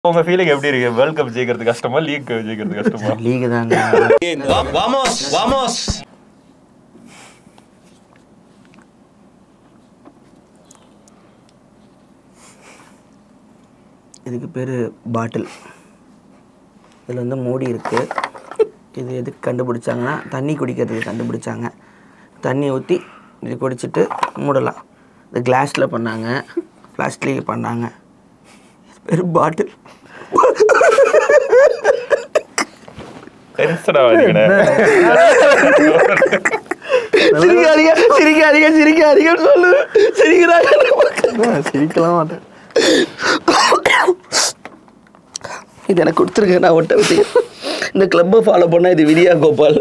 உங்க ஃபீலிங் எப்படி இருக்கு வேர்ல்ட் கப் ஜெயிக்கிறது கஷ்டமா லீக் ஜெயிக்கிறது கஷ்டமா லீக் தாங்க Vamos, vamos. இதுக்கு பேர் பாட்டில் இதில் வந்து மூடி இருக்குது இது எதுக்கு கண்டுபிடிச்சாங்கன்னா தண்ணி குடிக்கிறதுக்கு கண்டுபிடிச்சாங்க தண்ணி ஊற்றி இது குடிச்சிட்டு மூடலாம் இது கிளாஸில் பண்ணாங்க பிளாஸ்டிக் பண்ணாங்க இது பேர் பாட்டில் டென்ஷனா வரீங்கண்ணே சிரிக்காதீங்க சிரிக்காதீங்க சிரிக்காதீங்க சொல்லு சிரிக்கிறாங்க சிரிக்கலாம் மாட்டேன் இது எனக்கு கொடுத்துருங்க நான் ஒட்ட விட்டு இந்த கிளப்பை ஃபாலோ பண்ணால் இது விரியா கோபால்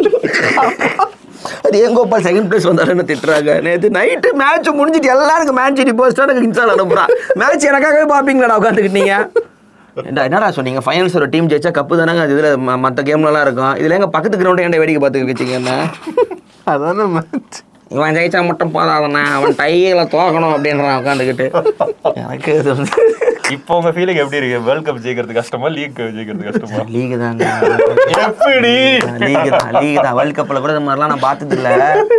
அது ஏன் கோபால் செகண்ட் பிளேஸ் வந்தாருன்னு திட்டுறாங்க நேற்று நைட்டு மேட்ச் முடிஞ்சிட்டு எல்லாருக்கும் மேட்ச் சிட்டி போஸ்ட்டாக எனக்கு இன்ஸ்டால் அனுப்புறான் மேட்ச் எனக்காகவே பார்ப்பீங்களாடா உட்காந்துக்கிட்டீங்க ஏண்டா என்னடா சொன்னீங்க ஃபைனல்ஸ் ஒரு டீம் ஜெயிச்சா கப்பு தானங்க அது இதில் மற்ற கேம்லலாம் இருக்கும் இதில் எங்கள் பக்கத்து கிரவுண்டை ஏன்டா வேடிக்கை பார்த்துக்க வச்சிங்க என்ன அதானே மேட்ச் இவன் ஜெயிச்சா மட்டும் போதாதண்ணா அவன் டையில் தோக்கணும் அப்படின்றான் உட்காந்துக்கிட்டு எனக்கு இது வந்து இப்போ உங்க ஃபீலிங் எப்படி இருக்கு வேர்ல்ட் கப் ஜெயிக்கிறது கஷ்டமா லீக் ஜெயிக்கிறது கஷ்டமா லீக் தாங்க எப்படி லீக் தான் லீக் தான் வேர்ல்ட் கப்பில் கூட இந்த மாதிரிலாம் நான் பார்த்தது இல்ல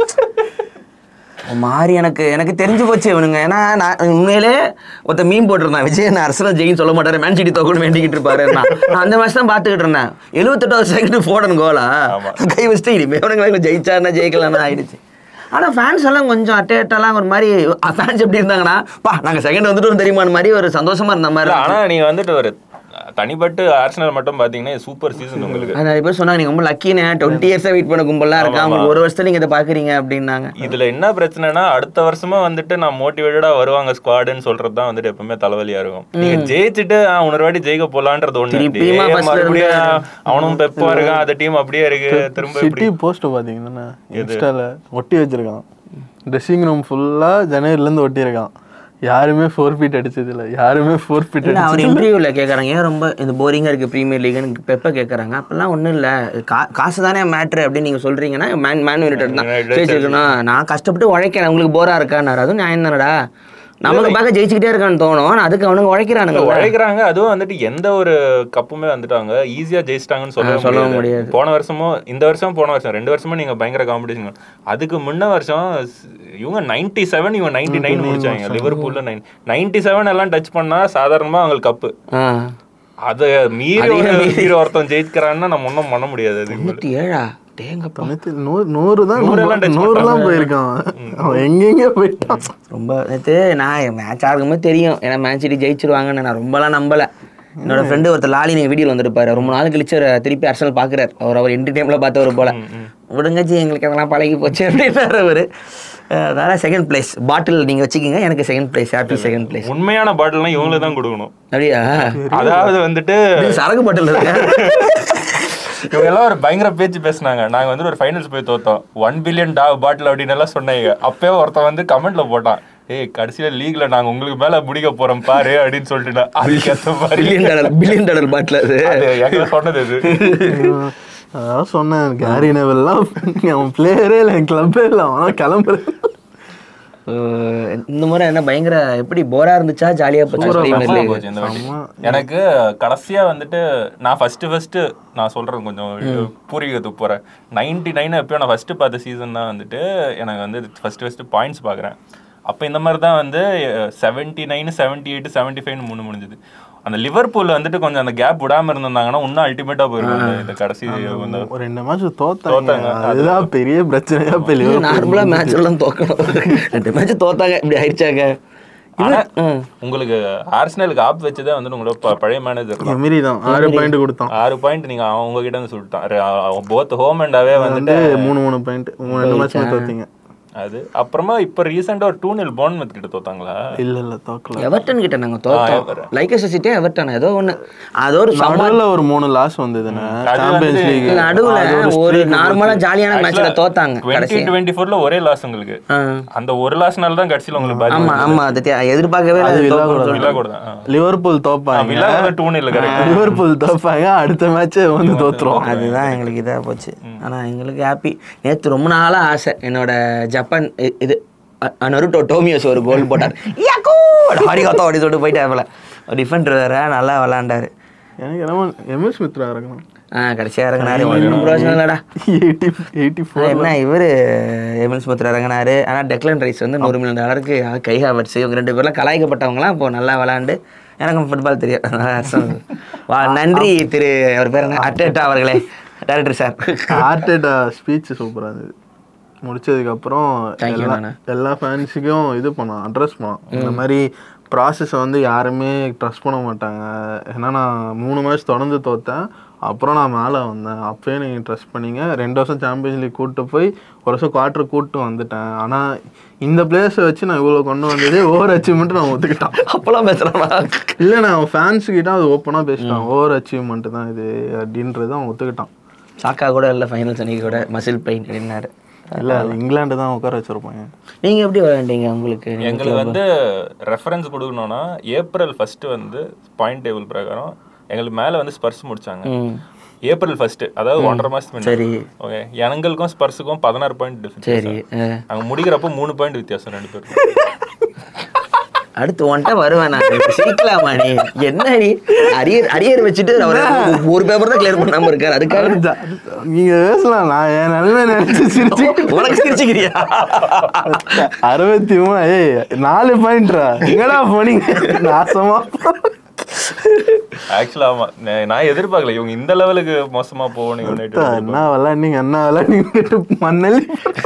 ஒரு மாதிரி எனக்கு எனக்கு தெரிஞ்சு போச்சு இவனுங்க ஏன்னா நான் உண்மையிலே ஒருத்த மீன் போட்டிருந்தேன் விஜய் நான் அரசனம் ஜெயின்னு சொல்ல மாட்டாரு மேன் சிட்டி தோக்கணும் வேண்டிக்கிட்டு இருப்பாரு நான் நான் அந்த மேட்ச் தான் பார்த்துக்கிட்டு இருந்தேன் எழுபத்தெட்டாவது செகண்ட் ஃபோடன் கோலா ஆமா. கை வச்சுட்டு இனிமே இவனுங்க ஜெயிச்சாருன்னா ஜெயிக்கலாம்னு ஆயிடுச்சு ஆனால் ஃபேன்ஸ் எல்லாம் கொஞ்சம் அட்டேட்டெல்லாம் ஒரு மாதிரி ஃபேன்ஸ் எப்படி இருந்தாங்கன்னா பா நாங்கள் செகண்ட் வந்துட்டோம் தெரியுமான்னு மாதிரி ஒரு சந்தோஷமா இருந்த மாதிரி இல்ல, ஆனா நீங்க வந்துட்டு ஒரு தனிப்பட்டு ஆர்சனல் மட்டும் பாத்தீங்கன்னா சூப்பர் சீசன் உங்களுக்கு அது நிறைய பேர் சொன்னாங்க நீங்க ரொம்ப லக்கினே டுவெண்ட்டி இயர்ஸா வெயிட் பண்ண கும்பலாம் இருக்கா உங்களுக்கு ஒரு வருஷத்துல நீங்க இதை பாக்குறீங்க அப்படின்னாங்க இதுல என்ன பிரச்சனைனா அடுத்த வருஷமா வந்துட்டு நான் மோட்டிவேட்டடா வருவாங்க ஸ்குவாடுன்னு சொல்றது தான் வந்துட்டு எப்பவுமே தலைவலியா இருக்கும் நீங்க ஜெயிச்சுட்டு ஆ, இன்னொரு வாட்டி ஜெயிக்க போலான்றது ஒண்ணு திருப்பியுமா அப்படியே first ல மறுபடியும் இருந்து அவனும் பெப்பா இருக்கான் அந்த டீம் அப்படியே இருக்கு திரும்ப சிட்டி இப்படி போஸ்ட் பார்த்தீங்கன்னா இன்ஸ்டால ஒட்டி வச்சிருக்கான் ட்ரெஸ்ஸிங் ரூம் ஃபுல்லா ஜனவரிலேருந்து ஒட்டியிருக்கான் யாருமே ஃபோர் ஃபீட் அடிச்சது இல்ல யாருமே ஃபோர் ஃபீட் இல்ல அவர் அடிச்சது இன்டர்வியூல கேக்குறாங்க ஏன் ரொம்ப இந்த போரிங்கா இருக்கு பிரீமியர் லீக்னு பெப்ப கேக்குறாங்க அப்பெல்லாம் ஒண்ணும் இல்ல கா- காசு தானே மேட்ரு அப்படின்னு நீங்க சொல்றீங்கன்னா மேன் மேன் யுனைடெட் தான் United ஜெயிச்சிருக்கணும் நான் கஷ்டப்பட்டு உழைக்கிறேன் உங்களுக்கு போரா இருக்கான்னாரு அதுவும் நியாயம் தானடா நமக்கு பார்க்க ஜெயிச்சுக்கிட்டே இருக்கான்னு தோணும் ஆனா அதுக்கு அவனுங்க உழைக்கிறானுங்க உழைக்கிறாங்க அதுவும் வந்துட்டு எந்த ஒரு கப்புமே வந்துட்டாங்க ஈஸியா ஜெயிச்சிட்டாங்கன்னு சொல்ல ஆ, சொல்லவும் முடியாது முடியாது. போன வருஷமும் இந்த வருஷம் போன வருஷம் ரெண்டு வருஷமும் நீங்க பயங்கர காம்படிஷன் அதுக்கு முன்ன வருஷம் ஸ்- இவங்க நைன்டி செவன் இவங்க நைன்டி நைன் முடிச்சாங்க லிவர்பூல்ல நைன் நைன்டி செவன் எல்லாம் டச் பண்ணா சாதாரணமா அவங்களுக்கு கப்பு ஆ அத மீறி ஒரு ஹீரோ ஒருத்தன் ஜெயிக்கிறான்னா நம்ம ஒன்றும் பண்ண முடியாது அது தொண்ணூத்தி ஏழா டேங்கப்பா நேத்து நூறு நூறு தான் நூறெல்லாம் touch நூறுலாம் போயிருக்கான் அவன். அவன் எங்கெங்க போயிட்டான் ரொம்ப நேற்று நான் மேட்ச் ஆகுமே தெரியும் ஏன்னா மேட்ச் சிட்டி ஜெயிச்சிருவாங்கன்னு நான் ரொம்பலாம் நம்பல என்னோட ஃப்ரெண்டு ஒருத்தர் லாலி நீங்கள் வீடியோவில் வந்திருப்பாரு ரொம்ப நாள் கழிச்சு ஒரு திருப்பி அரசல் பார்க்குறாரு அவர் அவர் என்டி டைமில் பார்த்தவர் போல விடுங்கச்சி எங்களுக்கு அதெல்லாம் பழகி போச்சு அப்படின்னாரு அவர் அதனால செகண்ட் பிளேஸ் பாட்டில் நீங்கள் வச்சுக்கிங்க எனக்கு second place happy second place உண்மையான பாட்டில்லாம் இவங்களுக்கு தான் கொடுக்கணும் அப்படியா அதாவது வந்துட்டு இது சரக்கு பாட்டில் இருக்கு இவங்க எல்லாம் ஒரு பயங்கர பேச்சு பேசுனாங்க நாங்க வந்து ஒரு ஃபைனல்ஸ் போய் தோத்தோம் ஒன் பில்லியன் டா பாட்டில் அப்படின்னு எல்லாம் சொன்னாங்க அப்பவே ஒருத்தன் வந்து கமெண்ட்ல போட்டான் ஏய் கடைசியில லீக்ல நாங்க உங்களுக்கு மேல முடிக்க போறோம் பாரு அப்படின்னு சொல்லிட்டு அதுக்கு ஏத்த மாதிரி billion dollar billion dollar bottle அது அது எங்களை சொன்னது இது அதான் சொன்னேன் கேரி நெவல்லாம் அவன் பிளேயரே இல்லை கிளப்பே இல்லை அவனா கிளம்புறேன் அஹ் இந்த முறை என்ன பயங்கர எப்படி போரா இருந்துச்சா ஜாலியா போச்சா Premier நல்லா League? போச்சு இந்த வாட்டி. எனக்கு கடைசியா வந்துட்டு நான் ஃபர்ஸ்ட் ஃபர்ஸ்ட் நான் சொல்றது கொஞ்சம் பூர்வீகத்துக்கு போறேன் நைன்டி நைன் எப்பயோ நான் ஃபர்ஸ்ட் பார்த்த சீசன் தான் வந்துட்டு எனக்கு வந்து ஃபர்ஸ்ட் ஃபர்ஸ்ட் பாயிண்ட்ஸ் பார்க்குறேன் அப்போ இந்த மாதிரி தான் வந்து seventy nine seventy eight seventy ஃபைவ்னு மூணு முடிஞ்சது அந்த லிவர்பூல் வந்துட்டு கொஞ்சம் அந்த கேப் விடாம இருந்திருந்தாங்கன்னா இன்னும் அல்டிமேட்டா போயிருக்கும் இந்த- இந்த கடைசி வந்து ஒரு ரெண்டு மேட்ச் தோத்தாங்க தோத்தாங்க. அதுதான் பெரிய பிரச்சனையா இது பெரிய நார்மலா மேட்ச் எல்லாம் தோக்கணும் ரெண்டு மேட்ச் தோத்தாங்க இப்படி ஆயிடுச்சாங்க ஆனா உங்களுக்கு ஆர்சனலுக்கு ஆப் வச்சதே வந்து உங்களோட ப- பழைய மேனேஜர் தான் எமிரி தான் ஆறு பாயிண்ட் கொடுத்தான் ஆறு பாயிண்ட் நீங்க அவங்க கிட்ட இருந்து சொல்லிட்டான் போத் ஹோம் அண்ட் அவே வந்துட்டு வந்து மூணு மூணு பாயிண்ட் மூணு ரெண்டு மேட்ச்மே தோத்தீங்க அது அப்புறமா இப்ப ரீசெண்டா ஒரு டூ நில் போன்மெத் கிட்ட தோத்தாங்களா இல்ல இல்ல தோக்கல எவர்டன் கிட்ட நாங்க தோத்தோம் லைக்கஸ் சிட்டி எவர்டன் ஏதோ ஒண்ணு அது ஒரு சம நடுவுல ஒரு மூணு லாஸ் வந்ததுன்னு சாம்பியன்ஸ் லீக் நடுவுல ஒரு நார்மலா ஜாலியான மேட்ச்ல தோத்தாங்க டுவெண்ட்டி கடைசி டுவெண்ட்டி ஃபோர்ல ஒரே லாஸ் உங்களுக்கு ஆ. அந்த ஒரு லாஸ்னால தான் கடைசியில உங்களுக்கு பாதி ஆமா ஆமா அது தே- எதிர்பார்க்கவே இல்லை அது தோக்கணும்னு சொல்லிட்டு. விழா கூட தான் ஆ. லிவர்பூல் தோப்பாங்க விழா டூ நில் கரெக்ட் லிவர்பூல் தோப்பாங்க அடுத்த மேட்ச் வந்து தோத்துரும் அதுதான் எங்களுக்கு இதாக போச்சு ஆனா எங்களுக்கு ஹாப்பி நேத்து ரொம்ப நாளா ஆசை என்னோட ஜப்பான் இ- இது அ- நருட்டோ டோமியோஸ் ஒரு கோல் போட்டார் யாக்கோ ஹரிகாத்தோ அப்படி சொல்லிட்டு போயிட்டாப்புல டிஃபெண்டர் வேற நல்லா விளாண்டாரு எனக்கு என்னமோ எம்எஸ் மித்ரா இறங்கணும் ஆ கடைசியாக இறங்கினாரு ஒன்றும் பிரயோஜனம் இல்லடா எயிட்டி எயிட்டி ஃபோர் என்ன இவர் எம்எல் ஸ்மித் இறங்கினாரு ஆனால் டெக்லன் ரைஸ் வந்து நூறு மில்லியன் டாலருக்கு கை ஹாவர்ட்ஸ் இவங்க ரெண்டு பேர்லாம் கலாய்க்கப்பட்டவங்களாம் இப்போ நல்லா விளாண்டு எனக்கும் ஃபுட்பால் தெரியும் அதனால அர்த்தம். வா நன்றி திரு அவர் பேர் என்ன அட்டேட்டா அவர்களே டேரக்டர் சார் ஆர்டேட்டா ஸ்பீச் சூப்பராக இருந்தது முடிச்சதுக்கப்புறம் Thank you, எல்லா நானு. எல்லா ஃபேன்ஸுக்கும் இது பண்ணோம் அட்ரஸ் பண்ணோம் இந்த மாதிரி ப்ராசஸை வந்து யாருமே ட்ரஸ்ட் பண்ண மாட்டாங்க ஏன்னா நான் மூணு மேட்ச் தொடர்ந்து தோத்தேன் அப்புறம் நான் மேலே வந்தேன் அப்பயே நீங்கள் ட்ரஸ்ட் பண்ணீங்க ரெண்டு வருஷம் சாம்பியன்ஸ் லீக் கூப்பிட்டு போய் ஒரு வருஷம் குவார்ட்டர் கூப்பிட்டு வந்துட்டேன் ஆனால் இந்த பிளேஸை வச்சு நான் இவ்வளோ கொண்டு வந்தது ஓவர் அச்சீவ்மெண்ட் நான் ஒத்துக்கிட்டான் அப்போல்லாம் பேசுகிறானா இல்லை நான் ஃபேன்ஸ் கிட்ட அது ஓப்பனாக பேசிட்டான் ஓவர் அச்சீவ்மெண்ட் தான் இது அப்படின்றது அவன் ஒத்துக்கிட்டான் சாக்கா கூட இல்லை ஃபைனல்ஸ் அன்னைக்கு கூட மசில் பெயின் அப்படின்னாரு இல்லை இங்கிலாந்து தான் உட்கார வச்சிருப்பாங்க நீங்கள் எப்படி விளையாண்டீங்க உங்களுக்கு எங்களுக்கு வந்து ரெஃபரன்ஸ் கொடுக்கணும்னா ஏப்ரல் ஃபர்ஸ்ட் வந்து பாயிண்ட் டேபிள் பிரகாரம் எங்களுக்கு மேல வந்து ஸ்பர்ஸ் முடிச்சாங்க ம் ஏப்ரல் ஃபர்ஸ்ட் அதாவது ஒன்றரை மாசத்துக்கு சரி ஓகே எங்களுக்கும் ஸ்பர்ஸுக்கும் பதினாறு பாயிண்ட் டிஃபரன்ஸ் சரி ஆ. அங்க முடிக்கிறப்ப மூணு பாயிண்ட் வித்தியாசம் ரெண்டு பேரும் அடுத்து ஒன்ட்ட வருவேன் நான் சிரிக்கலாமா நீ என்ன நீ அரியர் அரியர் வச்சுட்டு அவர் ஒரு பேப்பர் தான் கிளியர் பண்ணாம இருக்காரு அதுக்காக நீங்க பேசலாம் நான் என் நிலைமை நினைச்சு சிரிச்சு உனக்கு சிரிச்சுக்கிறியா அறுபத்தி மூணு ஏய் நாலு பாயிண்ட்ரா எங்கடா போனீங்க நாசமா ஆக்சுவலா ஆமா நான் நான் எதிர்பார்க்கல இவங்க இந்த லெவலுக்கு மோசமா போகணும் யுனைடெட் என்ன விளாண்டிங்க என்ன விளாண்டிங்க மண்ணலி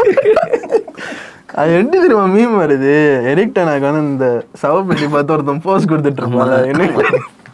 அது எப்படி தெரியுமா மீம் வருது எரிக் டனாக்கு வந்து இந்த சவப்பெட்டி பார்த்து ஒருத்தன் போஸ் கொடுத்துட்டு இருப்பாங்க என்ன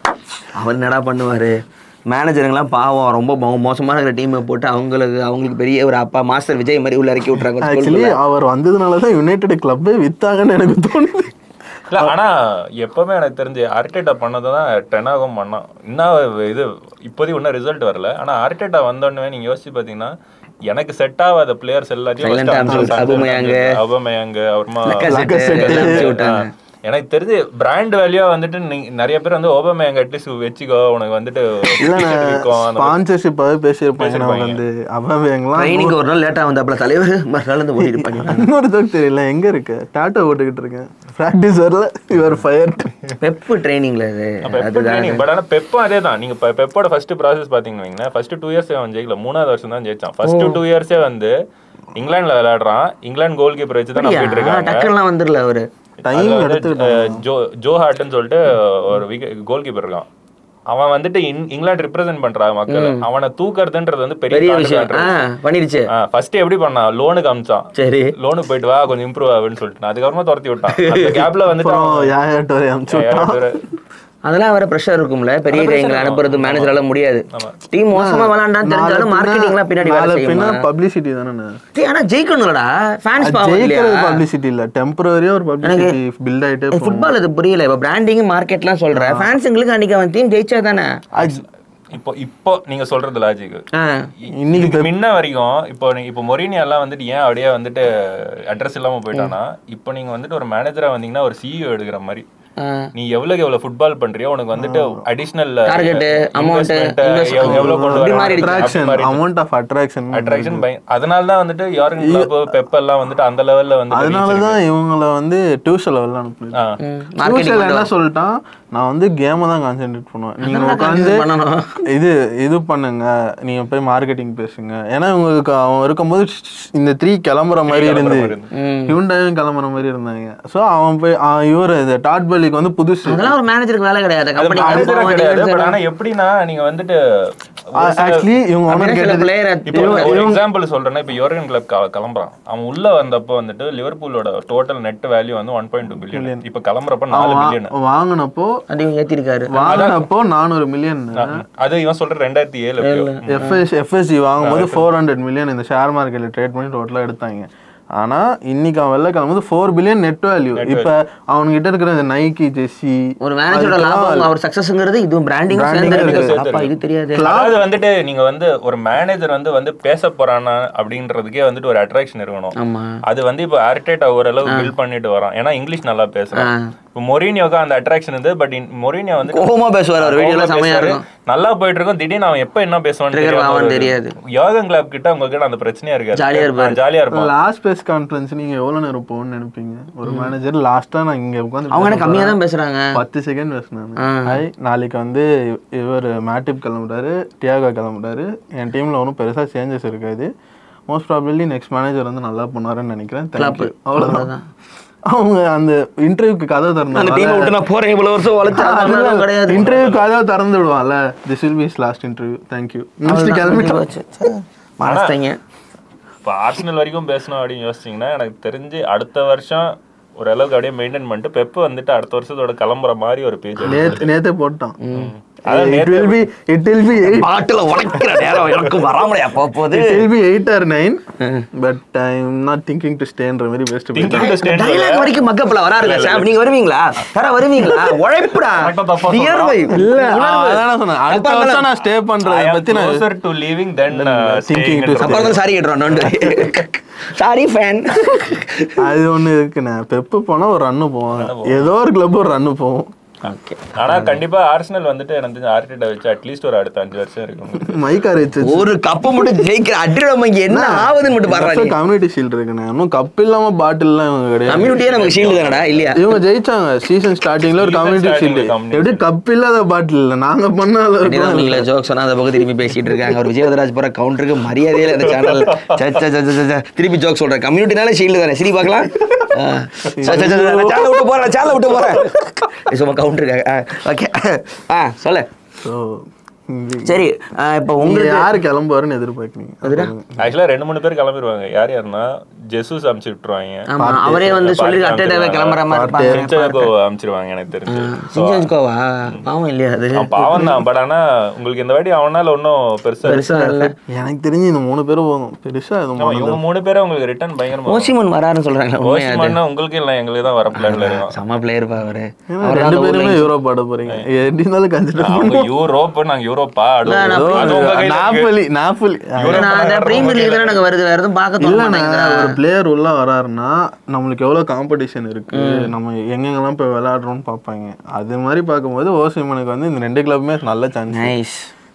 அவர் என்னடா பண்ணுவாரு மேனேஜருங்கெல்லாம் பாவம் ரொம்ப மோ- மோசமான இருக்கிற டீமை போட்டு அவங்களுக்கு அவங்களுக்கு பெரிய ஒரு அப்பா மாஸ்டர் விஜய் மாதிரி உள்ள இறக்கி விட்றாங்க ஆக்சுவலி அவர் வந்ததுனால தான் யுனைடெட் கிளப்பே வித்தாங்கன்னு எனக்கு தோணுது இல்ல ஆனா எப்பவுமே எனக்கு தெரிஞ்சு அர்டேட்டா பண்ணதை தான் டெனாகும் பண்ணான் இன்னும் இது இப்போதைக்கு ஒன்றும் ரிசல்ட் வரல ஆனா அர்டேட்டா வந்தோடனே நீங்க யோசிச்சு பாத்தீங்கன்னா எனக்கு செட் ஆகாத பிளேயர்ஸ் எல்லாத்தையும் Silent Arms, அபமேயாங்கு. அபமேயாங்கு அப்புறமா லக்கசெட்டு, லக்கசெட்டு. எல்லாம் அனுப்பிச்சு விட்டாங்க. எனக்கு தெரிஞ்சு பிராண்ட் வேல்யூ வந்துட்டு நீங்க நிறைய பேர் வந்து ஓபமேயாங்க அட்லீஸ்ட் வச்சுக்கோ உனக்கு வந்துட்டு இல்லைண்ணே t-shirt விக்கும், அந்த மாதிரி. ஸ்பான்சர்ஷிப்பாகவே பேசியிருப்பாங்க நம்ம பேசியிருப்பாங்க. வந்து அவங்கலாம் ட்ரைனிங் ஒரு நாள் லேட்டாக வந்தாப்புல தலைவர் மறுநாள் வந்து ஓடிட்டு பண்ணி இன்னொரு ஜோக் தெரியல எங்க இருக்க டாட்டா போட்டுக்கிட்டு இருக்கேன் ப்ராக்டிஸ் வரல யுவர் ஃபயர் பெப்பு ட்ரைனிங்ல இது அதுதான் பட் ஆனா பெப்பும் அதே தான் நீங்க பெ- பெப்போட ஃபர்ஸ்ட் ப்ராசஸ் பாத்தீங்கன்னு வைங்களேன் ஃபர்ஸ்ட் டூ இயர்ஸ் அவன் ஜெயிக்கல மூணாவது வருஷம் தான் ஜெயிச்சான் ஃபர்ஸ்ட் டூ இயர்ஸே வந்து இங்கிலாந்துல விளையாடுறான் இங்கிலாந்து கோல் கீப்பர் வச்சு தான் நம்பிட்டு இருக்காங்க டக்குலாம் வந்துடல அவரு டைம் அதுல வந்து, எடுத்துக்கிட்டோம் அஹ், ஜோ ஜோ ஹார்ட்னு சொல்லிட்டு ஒரு விக்கெட் கோல் கீப்பர் இருக்கான் அவன் வந்துட்டு இங்- இங்கிலாந்து ரிப்ரசென்ட் பண்றான் மக்கள் அவனை தூக்கறதுன்றது வந்து பெரிய பெரிய விஷயம் ஆ பண்ணிடுச்சு ஃபர்ஸ்ட் எப்படி பண்ணான் லோனுக்கு அமிச்சான் சரி லோனுக்கு போயிட்டு வா கொஞ்சம் இம்ப்ரூவ் ஆகுன்னு சொல்லிட்டு நான் அதுக்கப்புறமா துரத்தி விட்டான் அந்த கேப்ல வந்துட்டு அப்புறம் அவன் யார்கிட்ட வரை அமுச்சு விட்டான் யாராவது அதெல்லாம் வர ப்ரெஷர் இருக்கும்ல பெரிய கைங்களை அனுப்புறது மேனேஜரால முடியாது டீம் மோசமா விளாண்டான்னு தெரிஞ்சாலும் மார்க்கெட்டிங்லாம் பின்னாடி வேலை பின்ன செய்யுமா பப்ளிசிட்டி தானே டேய், ஆனா ஜெயிக்கணும்லடா ஃபேன்ஸ் பாவம் இல்லையா ஜெயிக்கிறது பப்ளிசிட்டி இல்ல டெம்பரரியா ஒரு பப்ளிசிட்டி பில்ட் ஆயிட்டே போகும் ஃபுட்பால் அது புரியல இப்போ பிராண்டிங் மார்க்கெட்லாம் சொல்றேன் ஃபேன்ஸுங்களுக்கு அன்னைக்கு அவன் டீம் ஜெயிச்சா தானே இப்போ இப்போ நீங்க சொல்றது லாஜிக் ஆ இன்னைக்கு இதுக்கு முன்ன வரைக்கும் இப்போ நீங்க இப்போ மொரினியா எல்லாம் வந்துட்டு ஏன் அப்படியே வந்துட்டு அட்ரஸ் இல்லாம போயிட்டானா இப்போ நீங்க வந்துட்டு ஒரு மேனேஜரா வந்தீங்கன்னா ஒரு சிஇஓ எடுக்கிற மாதிரி ஆ. நீ எவ்வளவுக்கு எவ்வளவு ஃபுட்பால் பண்றியோ உனக்கு வந்துட்டு அடிஷனல் Target, amount, investment. எவ்வளவு கொண்டு இப்படி வர மாறிடுச்சு. Attraction amount of attraction attraction அதனால தான் வந்துட்டு யாரும் கிளப் பெப் எல்லாம் வந்துட்டு அந்த லெவல்ல வந்து அதனால தான் இவங்கள வந்து டியூஷன் லெவலில் அனுப்புனது மார்க்கெட்டிங் டியூஷன் என்ன சொல்லிட்டான் நான் வந்து கேமை தான் கான்சென்ட்ரேட் பண்ணுவேன் நீங்க உட்காந்து பண்ணணும் இது இது பண்ணுங்க நீங்க போய் மார்க்கெட்டிங் பேசுங்க ஏன்னா உங்களுக்கு அவன் இருக்கும்போது இந்த த்ரீ கிளம்புற மாதிரி இருந்து ஹியூண்டாயும் கிளம்புற மாதிரி இருந்தாங்க ஸோ அவன் போய் அவன் இவர் இது டாட் பலிக்கு வந்து புதுசு அதெல்லாம் ஒரு மேனேஜருக்கு வேலை கிடையாது அது கம்பெனி manager கிடையாது பட் ஆனா எப்படின்னா நீங்க வந்துட்டு ஒரு சில- ஆக்சுவலி இவங்க ஒன்றும் சில கேட்டது பிளேயர் இப்போ ஒரு எக்ஸாம்பிள் சொல்றேன்னா இப்போ யோர்கன் கிளப் கிளம்புறான் அவன் உள்ள வந்தப்போ வந்துட்டு லிவர்பூலோட டோட்டல் நெட் வேல்யூ வந்து ஒன் பாயிண்ட் டூ பில்லியன் இப்போ கிளம்புறப்ப நாலு பில்லியன் வாங்கினப்போ அதிகம் ஏத்திருக்காரு வாங்கினப்போ நானூறு மில்லியன் அது இவன் சொல்ற ரெண்டாயிரத்தி ஏழு எப்பயோ. எஃப்எஸ் எஃப்எஸ்சி வாங்கும்போது ஃபோர் ஹண்ட்ரட் மில்லியன் இந்த ஷேர் மார்க்கெட்டில் ட்ரேட் பண்ணி டோட்டலாக எடுத்தாங்க ஆனா இன்னைக்கு அவன் வெளில கிளம்பும்போது ஃபோர் பில்லியன் நெட் வேல்யூ இப்போ அவன்கிட்ட இருக்கிற இந்த நைக்கி ஜெஸ்ஸி ஒரு மேனேஜரோட லாபம் அவர் சக்சஸ்ங்கிறது இதுவும் பிராண்டிங் சேர்ந்து இருக்கு அப்பா இது தெரியாது அதாவது வந்துட்டு நீங்க வந்து ஒரு மேனேஜர் வந்து வந்து பேச போறானா அப்படின்றதுக்கே வந்துட்டு ஒரு அட்ராக்ஷன் இருக்கணும் ஆமா அது வந்து இப்போ ஆர்டேட்டா ஓரளவு பில்ட் பண்ணிட்டு வரான் ஏன்னா இங்கிலீஷ் நல்லா பேசுறான் ஆ. இப்போ மொரினியோக்கு அந்த அட்ராக்ஷன் இருந்து பட் மொரினியோ வந்து கோவமா பேசுவார் அவர் வீடியோல செமையா இருக்கும் நல்லா போயிட்டு இருக்கும் திடீர்னு அவன் எப்ப என்ன பேசுவான்னு Trigger தெரியாம ஆவான்னு ஒரு- தெரியாது. யோகன் கிளப் கிட்ட உங்களுக்கு அந்த பிரச்சனையா இருக்காது ஜாலியா இருப்பாரு. ஜாலியா இருப்பான் லாஸ்ட் பேஸ் கான்ஃபரன்ஸ் நீங்க எவ்வளவு நேரம் போகணும்னு நினைப்பீங்க ஒரு மேனேஜர் லாஸ்டா நான் இங்க உட்காந்து அவங்க என்ன கம்மியா தான் பேசுறாங்க பத்து செகண்ட் பேசினாங்க ஹாய் நாளைக்கு வந்து இவர் மேட்டிப் கிளம்புறாரு டியாகோ கிளம்புறாரு என் டீம்ல ஒன்றும் பெருசா சேஞ்சஸ் இருக்காது மோஸ்ட் ப்ராபப்ளி நெக்ஸ்ட் மேனேஜர் வந்து நல்லா பண்ணுவாருன்னு நினைக்கிறேன் தேங்க்யூ அவ்வளவுதான் அவங்க அந்த இன்டர்வியூக்கு கதை அந்த திறந்தாங்க டீமை விட்டு நான் போறேன் இவ்வளவு வருஷம் வளர்த்து அதெல்லாம் கிடையாது இன்டர்வியூ கதை திறந்து விடுவான்ல this will be last interview thank you முடிச்சுட்டு கிளம்பிட்டோம் மனஸ்தைங்க இப்போ ஆர்சனல் வரைக்கும் பேசணும் அப்படின்னு யோசிச்சிங்கன்னா எனக்கு தெரிஞ்சு அடுத்த வருஷம் ஓரளவுக்கு அப்படியே மெயின்டைன் பண்ணிட்டு பெப்பு வந்துட்டு அடுத்த வருஷத்தோட கிளம்புற மாதிரி ஒரு பேஜ் நேத்து நேத்தே போட்டான் அதான் it will be it will be eight பாட்டுல உடைக்கிற நேரம் எனக்கு வராமலையா போகுது it will be eight or nine but I am not thinking to ஸ்டேன்ற மாதிரி best Thinking to stand dialogue வரைக்கும் மக்கப்பல வராருங்க சாம் நீங்க வருவீங்களா தர வருவீங்களா உழைப்புடா கரெக்டா தப்பா நியர்பை இல்ல அதான் சொன்னேன் அடுத்த வருஷம் நான் ஸ்டே பண்றத பத்தி நான் closer to leaving than uh, thinking staying to ன்ற அப்புறம் தான் சாரி கேட்டுறோம் நோண்டு சாரி ஃபேன் அது ஒண்ணு இருக்குண்ணே பெப்பு போனா ஒரு ரன்னு போவாங்க ஏதோ ஒரு கிளப் ஒரு ரன்னு போவோம் ஓகே ஆனா கண்டிப்பா ஆர்சனல் வந்துட்டு எனக்கு தெரிஞ்ச ஆர்டிட்ட வச்சு அட்லீஸ்ட் ஒரு அடுத்த அஞ்சு வருஷம் இருக்கும் மைக்கார் வச்சு ஒரு கப்பு மட்டும் ஜெயிக்கிற அடி நமக்கு என்ன ஆகுதுன்னு மட்டும் பாடுறாங்க கம்யூனிட்டி ஷீல்டு இருக்குண்ணே இன்னும் கப் இல்லாம பாட்டில்லாம் இவங்க கிடையாது கம்யூனிட்டியே நமக்கு ஷீல்டு தானடா இல்லையா இவங்க ஜெயிச்சாங்க சீசன் ஸ்டார்டிங்ல ஒரு Season கம்யூனிட்டி starting ஷீல்டு ல community எப்படி கப் இல்லாத பாட்டில் இல்ல நாங்க பண்ண அளவுக்கு அப்படிதான் நீங்களே ஜோக் சொன்னா அந்த பக்கம் திரும்பி பேசிட்டு இருக்காங்க ஒரு விஜயவதராஜ் போற கவுண்டருக்கு மரியாதையில இந்த சேனல் திருப்பி ஜோக் சொல்றேன் கம்யூனிட்டினால ஷீல்டு தானே சரி பார்க்கலாம் சேனல் விட்டு போறேன் சேனல் விட்டு போறேன் சும்மா கவுண்டருக்காங்க ஓகே ஆ சொல்லு ஸோ சரி ஆ, இப்போ உங்களுக்கு உங்களுக்கு யாரு கிளம்புவாருன்னு எதிர்பார்க்கறீங்க ஆக்சுவலா ரெண்டு மூணு பேர் கிளம்பிடுவாங்க யார் யாருன்னா ஜெசூஸ் அமுச்சு விட்டுருவாங்க ஆமா அவரே வந்து சொல்லி அட்டேடாவே கிளம்புற மாதிரி இருப்பாங்க சின்சகோ அமுச்சிருவாங்க எனக்கு தெரிஞ்சு சிஞ்சன்ஸ்கோவா பாவம் இல்லையா அது அவன் பாவம் தான் பட் ஆனா உங்களுக்கு இந்த வாட்டி அவனால ஒன்றும் பெருசா பெருசா இல்ல எனக்கு தெரிஞ்சு இந்த மூணு பேரும் போதும் பெருசா எதுவும் ஆமா, இவங்க மூணு பேரும் உங்களுக்கு ரிட்டர்ன் பயங்கரமா ஓசிமன் வராருன்னு சொல்றாங்க உண்மையா அது? ஓசிமன்னா உங்களுக்கு இல்லை எங்களுக்கு தான் வர பிளான்ல இருக்கும் செம்ம பிளேயர் பா அவரு ஏன்னா அவர் ரெண்டு பேருமே யூரோப் ஆட போறீங்க எப்படி இருந்தாலும் கன்சிடர் அவங்க யூரோப் நாங்க யூரோப்பா ஆடுவோம் அது உங்க கையில இருக்கு. நாப்பலி நாப்பலி நான் அந்த பிரீமியர் லீக் தானே எனக்கு வருது வேற எதுவும் பார்க்க தோண இல்லண்ணா மாட்டேங்குதுடா. ஒரு பிளேயர் உள்ள வராருன்னா நம்மளுக்கு எவ்வளவு காம்படிஷன் இருக்கு நம்ம எங்கெங்கெல்லாம் போய் விளையாடுறோம்னு பார்ப்பாங்க அது மாதிரி பார்க்கும்போது ஓசிமனுக்கு வந்து இந்த ரெண்டு கிளப்புமே நல்ல சான்ஸ் நைஸ்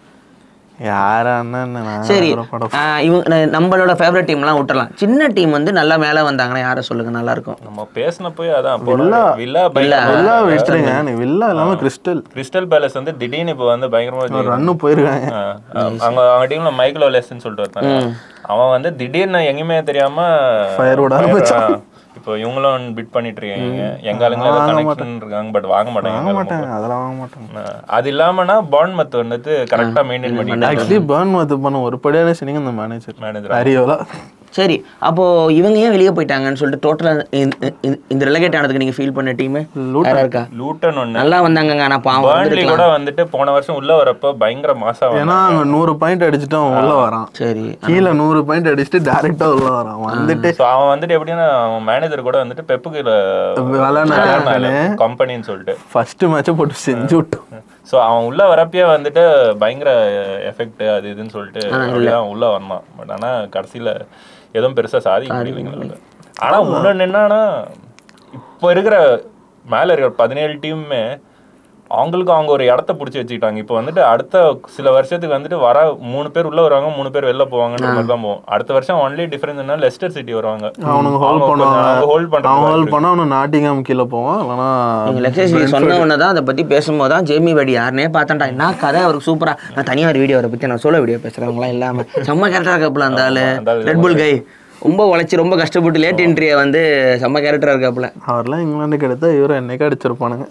யாரா இருந்தா என்ன, நான் சரி ஒரு படம் ஆ, இவங்க ந- நம்மளோட ஃபேவரட் டீம்லாம் விட்டுறலாம் சின்ன டீம் வந்து நல்லா மேல வந்தாங்கன்னா யாரை சொல்லுங்க நல்லா இருக்கும் நம்ம பேசின போய் அதான் வில்லா. Villa villa. வில்லா விட்டுருங்க நீ வில்லா இல்லாம கிறிஸ்டல் கிறிஸ்டல் பேலஸ் வந்து திடீர்னு இப்போ வந்து பயங்கரமா ரன்னு போயிருக்காங்க ஆ, அவங்க அவங்க டீம்ல மைக்கேல் ஒலேஸ்ன்னு சொல்லிட்டு ஒருத்தங்க அவன் வந்து திடீர்னு எங்கேயுமே தெரியாம Fire விட fire- ஆ, இப்போ இவங்களும் பிட் பண்ணிட்டு இருக்காங்க எங்க ஆளுங்களும் ஏதோ கனெக்ஷன் இருக்காங்க பட் வாங்க மாட்டாங்க வாங்க எங்க மாட்டாங்க அதெல்லாம் வாங்க மாட்டாங்க ஆளுங்க. அது இல்லாமனா பாண்ட் மத் வந்துட்டு கரெக்டா மெயின்டைன் பண்ணி ஆக்சுவலி பேர்ன் மத்து பண்ண ஒரு படியான சினிங்க இந்த மேனேஜர் மேனேஜர் அரியோலா சரி அப்போ இவங்க ஏன் வெளியே போயிட்டாங்கன்னு சொல்லிட்டு டோட்டலா இந்த ரிலகேட் ஆனதுக்கு நீங்க ஃபீல் பண்ண டீம் யாரா இருக்கா லூட்டன் ஒண்ணு நல்லா வந்தாங்கங்க ஆனா பாவம் பர்ன்லி வந்திருக்கலாம். கூட வந்துட்டு போன வருஷம் உள்ள வரப்ப பயங்கர மாசா ஏன்னா அங்க நூறு பாயிண்ட் அடிச்சுட்டு அவன் உள்ள வரான் சரி கீழே நூறு பாயிண்ட் அடிச்சுட்டு டேரக்டா உள்ள வரான் வந்துட்டு ஸோ அவன் வந்துட்டு எப்படின்னா அவன் மேனேஜர் கூட வந்துட்டு பெப்புக்கு விளாட்ன கம்பெனின்னு சொல்லிட்டு ஃபர்ஸ்ட் மேட்சை போட்டு செஞ்சு விட்டோம் ஸோ அவன் உள்ள வரப்பயே வந்துட்டு பயங்கர எஃபெக்ட் அது இதுன்னு சொல்லிட்டு அப்படிதான் உள்ள வந்தான் பட் ஆனா கடைசியில எதுவும் பெருசா சாதிக்க முடியலைங்க ஆனா இன்னொன்னு என்னன்னா இப்போ இருக்கிற மேல இருக்கிற பதினேழு டீமுமே அவங்களுக்கு அவங்க ஒரு இடத்த பிடிச்சி வச்சுக்கிட்டாங்க இப்போ வந்துட்டு அடுத்த சில வருஷத்துக்கு வந்துட்டு வர மூணு பேர் உள்ள வருவாங்க மூணு பேர் வெளில போவாங்கன்ற மாதிரி தான் போகும் அடுத்த வருஷம் ஒன்லி டிஃபரன்ஸ் லெஸ்டர் சிட்டி வருவாங்க அவனுங்க ஹோல்ட் அவங்க பண்ணுவாங்க ஹோல்ட் அவன் பண்றாங்க ஹோல்ட் பண்ணா அவனு நாட்டிங்காம் கீழே போவான் இல்லைன்னா நீங்க லெக்சர் சொன்ன உடனே தான் அதை பத்தி பேசும்போது தான் ஜேமி வடி யாருனே பார்த்தேன்டா என்ன கதை அவருக்கு சூப்பரா நான் தனியா ஒரு வீடியோ அவரை பத்தி நான் சோலோ வீடியோ பேசுறவங்களாம் இல்லாம செம்ம கேரக்டரா இருக்காப்புல அந்த ஆளு அந்த ஆளு ரெட் புல் கை ரொம்ப உழைச்சி ரொம்ப கஷ்டப்பட்டு லேட் என்ட்ரியை வந்து செம்ம கேரக்டரா இருக்காப்புல அவர்லாம் இங்கிலாந்துக்கு எடுத்தா இவரை என்னைக்கு அடிச்சிருப்பானுங்க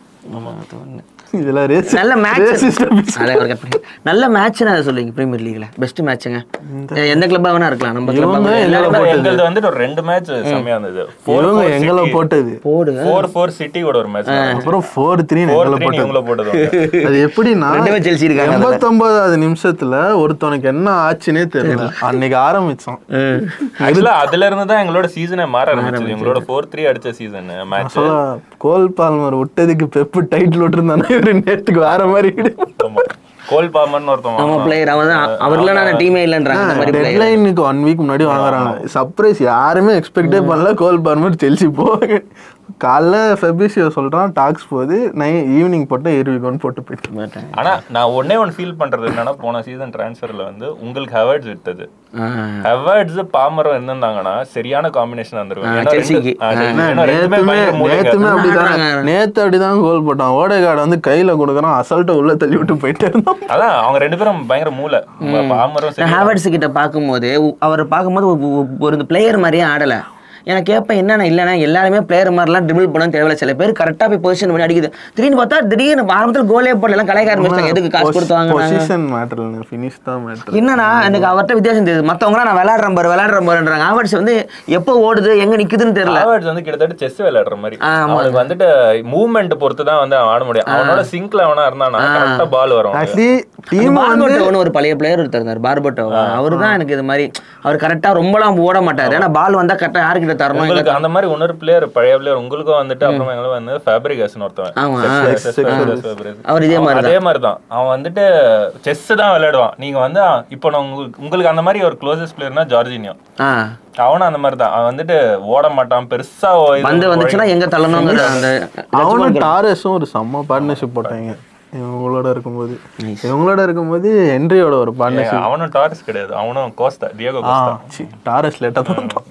இதுல ரேஸ் நல்ல racist மேட்ச் நல்ல மேட்ச் அதை சொல்லுவீங்க பிரீமியர் லீக்ல பெஸ்ட் மேட்ச்ங்க எந்த கிளப்பா வேணா இருக்கலாம் நம்ம இவங்க கிளப் எங்களை எங்களுது வந்துட்டு ஒரு ரெண்டு மேட்ச் செம்மையா இருந்தது இவங்க எங்களை போட்டது போடு ஃபோர் ஃபோர் சிட்டி கூட ஒரு மேட்ச் அப்புறம் ஃபோர் த்ரீ ஃபோர் எங்களை த்ரீ இவங்கள போட்டது போட்டது அது எப்படின்னா ரெண்டுமே செல்சி இருக்காங்க அதுல. எண்பத்தொன்பதாவது நிமிஷத்துல ஒருத்தவனுக்கு என்ன ஆச்சுன்னே தெரியல அன்னைக்கு ஆரம்பிச்சோம் ஆக்சுவலா அதுல இருந்து தான் எங்களோட சீசனே மாற ஆரம்பிச்சது எங்களோட ஃபோர் த்ரீ அடிச்ச சீசன் மேட்ச் ஆக்சுவலா கோல் பால்மர் விட்டதுக்கு பெப்பு டைட்டில் விட்டுருந்தானே இவரு நேத்துக்கு வேற மாதிரி கோல் பாமர்னு ஒருத்தன் நம்ம வாங்கினான். பிளேயர் அவன் தான் அவர்லாம் நான் டீமே இல்லைன்றாங்க அந்த மாதிரி பிளேயர் டெட்லைனுக்கு ஒன் வீக் முன்னாடி வாங்குறாங்க சர்ப்ரைஸ் யாருமே எக்ஸ்பெக்டே பண்ணல கோல் பால்மர் செல்சி போவாங்க காலைல ஃபெபிசியோ சொல்றான் டாக்ஸ் போகுது நை ஈவினிங் போட்டு இருவிகோன்னு போட்டு போயிட்டு ஆனா நான் ஒண்ணே ஒன்று ஃபீல் பண்றது என்னன்னா போன சீசன் டிரான்ஸ்ஃபர்ல வந்து உங்களுக்கு ஹெவர்ட்ஸ் விட்டது ஹெவர்ட்ஸ் பாமரம் இருந்திருந்தாங்கன்னா சரியான காம்பினேஷன் வந்துருக்கும் ஏன்னா ரெண்டு- செல்சிக்கு. ஆ, செல்சி. ஏன்னா ரெண்டுமே நேத்துமே பயங்கர மூலிகை. நேத்துமே அப்படிதான் நேத்து அப்படிதான் கோல் போட்டான் ஓடேகார்டு வந்து கையில கொடுக்குறான் அசல்ட்ட உள்ள தள்ளி விட்டு போயிட்டே இருந்தான் அதான் அவங்க ரெண்டு பேரும் பயங்கர மூளை பாமரம் சரி ஹேவர்ட்ஸ் கிட்ட பார்க்கும்போது உ- அவர் பார்க்கும்போது ஒரு- ஒரு- ஒரு பிளேயர் மாதிரியே ஆடல எனக்கு கேட்பேன் என்னண்ணா இல்லைண்ணா எல்லாருமே பிளேயர் மாதிரிலாம் ட்ரிபிள் பண்ண தேவையில்ல சில பேர் கரெக்டாக போய் பொசிஷன் பண்ணி அடிக்குது திடீர்னு பார்த்தா திடீர்னு ஆரம்பத்தில் கோலே போடல எல்லாம் கலைக்க ஆரம்பிச்சிட்டாங்க எதுக்கு காசு கொடுத்து வாங்கினாங்க பொசிஷன் மேட்டர் இல்லை ஃபினிஷ் தான் மேட்டர் என்னன்னா எனக்கு அவர்கிட்ட வித்தியாசம் தெரியுது மற்றவங்களாம் நான் விளையாடுறேன் பாரு விளையாடுறேன் பாருன்றாங்க ஹேவர்ட்ஸ் வந்து எப்போ ஓடுது எங்க நிக்குதுன்னு தெரியல ஹாவர்ட்ஸ் வந்து கிட்டத்தட்ட செஸ் விளையாடுற மாதிரி ஆமா. அவனுக்கு வந்துட்டு மூவ்மெண்ட் பொறுத்து தான் வந்து அவன் ஆட முடியும் அவனோட சிங்க்ல அவனா இருந்தானா கரெக்டா பால் வரும் அவனுக்கு. ஆக்சுவலி டீம் வந்து பார்பட்டோன்னு ஒரு பழைய பிளேயர் ஒருத்தர் இருந்தார் பார்பட்டோ அவர் தான் எனக்கு இது மாதிரி அவர் கரெக்டாக ரொம்பலாம் ஓட மாட்டார் ஏன்னா பால் வந்தா கரெக்டாக யாருக்கிட்ட தரணும் எங்க உங்களுக்கு அந்த மாதிரி இன்னொரு பிளேயர் பழைய பிளேயர் உங்களுக்கும் வந்துட்டு அப்புறமா எங்களுக்கு வந்து ஃபேப்ரிகேஷன் ஒருத்தவன் ஆமா. Sex- Sex- Sex- Fabregas. அவர் இதே மாதிரி அவன் அதே மாதிரி தான் அவன் வந்துட்டு செஸ் தான் விளையாடுவான் நீங்க வந்து ஆ, இப்போ நான் உங்களுக்கு உங்களுக்கு அந்த மாதிரி ஒரு க்ளோசஸ்ட் பிளேயர்னா ஜார்ஜினியோ ஆ அவனும் அந்த மாதிரி தான் அவன் வந்துட்டு ஓட மாட்டான் பெருசா இது வந்து வந்துச்சுன்னா எங்க தள்ளணுங்கிற அந்த அவனும் டாரஸும் ஒரு செம்ம பார்ட்னர்ஷிப் போட்டாங்க இவங்களோட இருக்கும்போது இவங்களோட இருக்கும்போது ஹென்ரியோட ஒரு பார்ட்னர்ஷிப் அவனும் டாரிஸ் கிடையாது அவனும் கோஸ்தா டியோகோ ஆ கோஸ்தா சி டாரஸ் லேட்டாக தான் வந்தான்.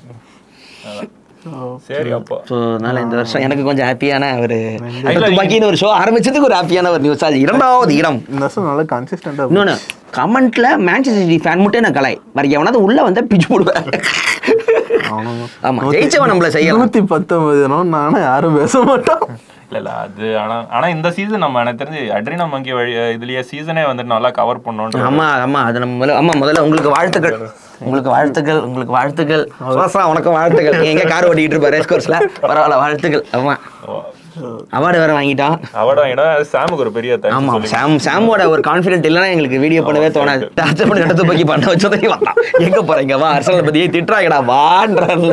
சரி அப்போ ஸோ அதனால இந்த வருஷம் எனக்கு கொஞ்சம் ஹாப்பியான ஒரு துப்பாக்கின்னு ஒரு ஷோ ஆரம்பிச்சதுக்கு ஒரு ஹாப்பியான ஒரு நியூஸ் அது இரண்டாவது இடம் இந்த வருஷம் நல்லா கன்சிஸ்டண்டாக இன்னொன்று கமெண்ட்ல மேன்செஸ்டர் சிட்டி ஃபேன் மட்டும் நான் கலாய் வேற எவனாவது உள்ள வந்தா பிச்சு போடுவேன் ஆமா ஜெயிச்சவன் நம்மள செய்யலாம் நூற்றி பத்தொன்பது நானும் யாரும் பேச மாட்டோம் இல்ல இல்ல அது ஆனா ஆனா இந்த சீசன் நம்ம எனக்கு தெரிஞ்சு அட்ரினா மங்கி வழி இதுலயே சீசனே வந்துட்டு நல்லா கவர் பண்ணோன்ற ஆமா ஆமா அது நம்ம முதல்ல ஆமா முதல்ல உங்களுக்கு வாழ்த்துக்கள் உங்களுக்கு வாழ்த்துக்கள் உங்களுக்கு வாழ்த்துக்கள் சோசா உனக்கும் வாழ்த்துக்கள் நீ எங்க கார் ஓட்டிட்டு இருப்ப ரேஸ் கோர்ஸ்ல பரவாயில்ல வாழ்த்துக்கள் ஆமா அவார்டு வேற வாங்கிட்டான் அவட ஏன்னா சாமுக்கு ஒரு பெரிய thanks ஆமா சொல்லி. சாம் சாமோட ஒரு கான்ஃபிடென்ட் இல்லைன்னா எங்களுக்கு வீடியோ பண்ணவே தோணாது டார்ச்சர் பண்ணி இடத்த பக்கி பண்ண வச்சதே வந்தான் எங்க போறீங்க வா அரசலை பத்தியே திட்டுறாங்கடா வான்றல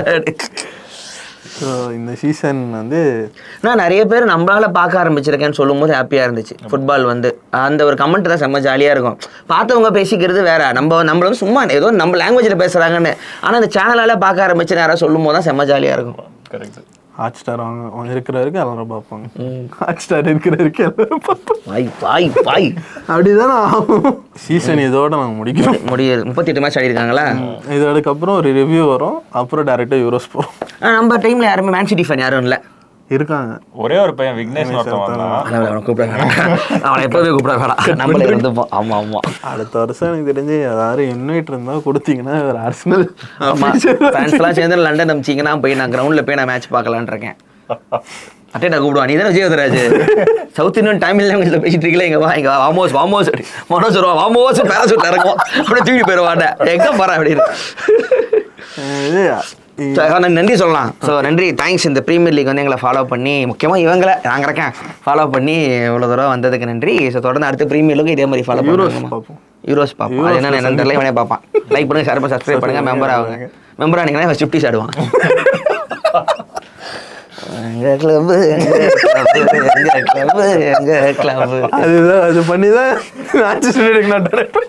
ஸோ இந்த சீசன் வந்து நான் நிறைய பேர் நம்மளால பார்க்க ஆரம்பிச்சிருக்கேன்னு சொல்லும்போது ஹாப்பியா இருந்துச்சு ஃபுட்பால் வந்து அந்த ஒரு கமெண்ட் தான் செம்ம ஜாலியா இருக்கும் பார்த்தவங்க பேசிக்கிறது வேற நம்ம நம்மள வந்து சும்மா ஏதோ நம்ம லாங்குவேஜ்ல பேசுறாங்கன்னு ஆனா இந்த சேனலால பார்க்க ஆரம்பிச்சு யாராவது சொல்லும் போது தான் செம்ம ஜாலியா இருக்கும் Correct. ஹாட் ஸ்டார் அவங்க இருக்கிற வரைக்கும் எல்லாரும் பார்ப்பாங்க ஹாட் ஸ்டார் இருக்கிற வரைக்கும் எல்லாரும் பார்ப்பாங்க பாய் பாய் பாய் அப்படிதான் சீசன் இதோட நாங்கள் முடிக்கிறோம் முடியுது முப்பத்தி எட்டு மேட்ச் ஆடிருக்காங்களா இதோடக்கப்புறம் ஒரு ரிவ்யூ வரும் அப்புறம் டேரெக்டாக யூரோஸ் போகிறோம் ஆனா, நம்ம டைம்ல யாருமே மேன் சிட்டி ஃபேன் யாரும் இல்ல இருக்காங்க ஒரே ஒரு பையன் விக்னேஷ் ஒருத்தன் வந்தான் அவனை அவனை கூப்பிட வேணாம் அவனை எப்போவே கூப்பிட வேணாம் நம்மளே இருந்துப்போம் ஆமா ஆமா அடுத்த வருஷம் எனக்கு தெரிஞ்சு யாரும் இன்வைட் இருந்தால் கொடுத்தீங்கன்னா ஒரு அரசனல் ஆமா ஃபேன்ஸ்லாம் சேர்ந்து லண்டன் அமிச்சிங்கன்னா போய் நான் கிரவுண்ட்ல போய் நான் மேட்ச் பார்க்கலான்னு இருக்கேன் அட்டேட்டா கூப்பிடுவான் நீ தானே விஜயவதராஜ் சவுத் இந்தியன் தமிழ் லாங்குவேஜ்ல பேசிட்டு இருக்கல இங்க வா இங்க வா வாமோஸ் வாமோஸ் அப்படி மனோஜ் வருவான் வாமோஸ் பேராசூட்ல இறங்குவோம் அப்படியே தூக்கி போயிடுவாண்ட எங்க போறேன் அப்படின்னு இது So, நான் நன்றி சொல்லலாம் ஸோ நன்றி தேங்க்ஸ் இந்த ப்ரீமியர் லீக் வந்து எங்களை ஃபாலோ பண்ணி முக்கியமாக இவங்களை நாங்கள் இருக்கேன் ஃபாலோ பண்ணி இவ்வளோ தூரம் வந்ததுக்கு நன்றி ஸோ தொடர்ந்து அடுத்த ப்ரீமியர் லீக் இதே மாதிரி ஃபாலோ யூரோஸ் பண்ணுவோம் பார்ப்போம் யூரோஸ் பார்ப்போம் அது என்ன என்னன்னு தெரியல இவனே பார்ப்பான் லைக் பண்ணுங்க ஷேர் பண்ணுங்க சப்ஸ்கிரைப் பண்ணுங்க மெம்பர் ஆகுங்க மெம்பர் ஆனீங்கன்னா இவன் ஃபிஃப்டி ஆடுவான் எங்க கிளப் எங்க கிளப் எங்க கிளப் அதுதான் அது பண்ணி தான் மேட்சஸ் நான் direct